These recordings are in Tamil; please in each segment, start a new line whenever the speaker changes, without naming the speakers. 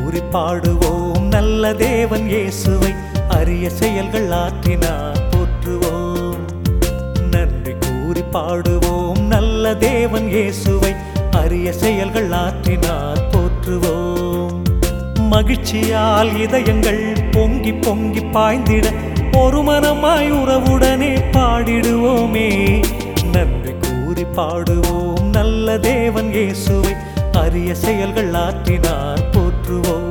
கூறி பாடுவோம் நல்ல தேவன் இயேசுவை அரிய செயல்கள் ஆற்றினார் போற்றுவோம் நன்றி கூறி பாடுவோம் நல்ல தேவன் இயேசுவை அரிய செயல்கள் ஆற்றினார் போற்றுவோம் மகிழ்ச்சியால் இதயங்கள் பொங்கி பொங்கி பாய்ந்திட ஒரு மனமாய் உறவுடனே பாடிடுவோமே நன்றி கூறி பாடுவோம் நல்ல தேவன் இயேசுவை அரிய செயல்கள் ஆற்றினார் போற்றுவோம்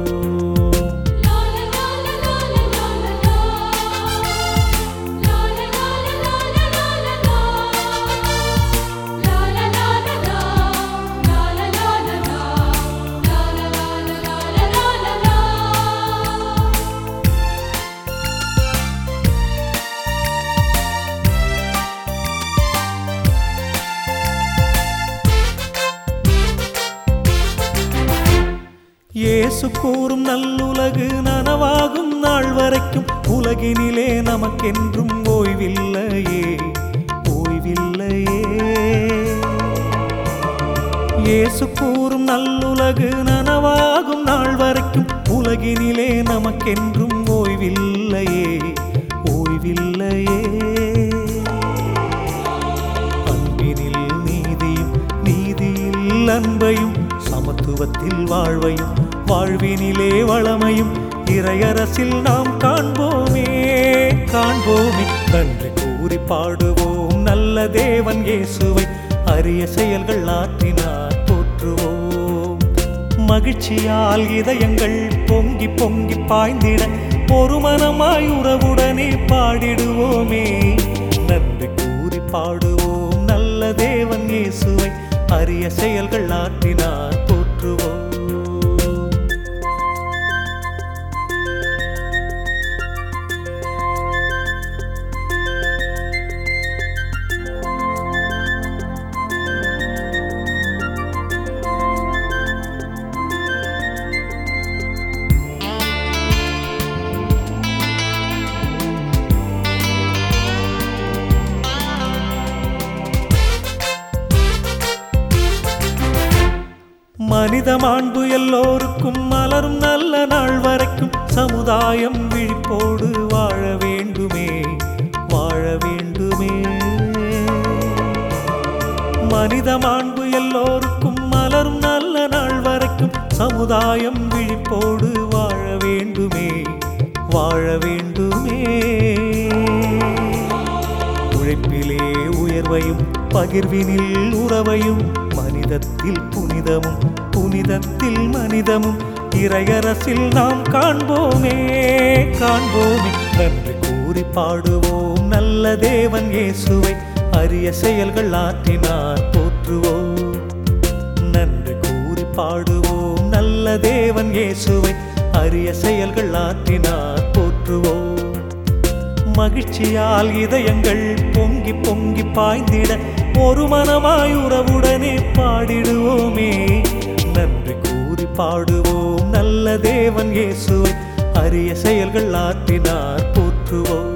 இயேசு கூறும் நல்லுலகு நனவாகும் நாள் வரைக்கும் உலகினிலே நமக்கென்றும் ஓய்வில்லையே ஓய்வில்லையே இயேசு கூறும் நல்லுலகு நனவாகும் நாள் வரைக்கும் உலகினிலே நமக்கென்றும் ஓய்வில்லையே ஓய்வில்லையே அன்பினில் நீதியும் நீதியில் அன்பையும் சமத்துவத்தில் வாழ்வையும் வாழ்வினிலே வளமையும் இறையரசில் நாம் காண்போமே காண்போமே நன்றி கூறி பாடுவோம் நல்ல தேவன் இயேசுவை அரிய செயல்கள் ஆற்றினார் போற்றுவோம் மகிழ்ச்சியால் இதயங்கள் பொங்கி பொங்கி பாய்ந்திட ஒரு மனமாய் உறவுடனே பாடிடுவோமே நன்றி கூறி பாடுவோம் நல்ல தேவன் இயேசுவை அரிய செயல்கள் ஆற்றினார் போற்றுவோம் மனித மாண்பு எல்லோருக்கும் மலரும் நல்ல நாள் வரைக்கும் சமுதாயம் விழிப்போடு வாழ வேண்டுமே வாழ வேண்டுமே மனித மாண்பு எல்லோருக்கும் மலரும் நல்ல நாள் வரைக்கும் சமுதாயம் விழிப்போடு வாழ வேண்டுமே வாழ வேண்டுமே உழைப்பிலே உயர்வையும் பகிர்வினில் உறவையும் மனிதத்தில் புனிதமும் புனிதத்தில் மனிதமும் இறையரசில் நாம் காண்போமே காண்போமே நன்றி கூறி பாடுவோம் நல்ல தேவன் இயேசுவை அரிய செயல்கள் ஆற்றினார் போற்றுவோம் நன்றி கூறி பாடுவோம் நல்ல தேவன் இயேசுவை அரிய செயல்கள் ஆற்றினார் போற்றுவோம் மகிழ்ச்சியால் இதயங்கள் பொங்கி பொங்கி பாய்ந்திட ஒரு மனமாய் உறவுடனே பாடிடுவோமே நன்றி கூறி பாடுவோம் நல்ல தேவன் இயேசுவை அரிய செயல்கள் ஆற்றினார் போற்றுவோம்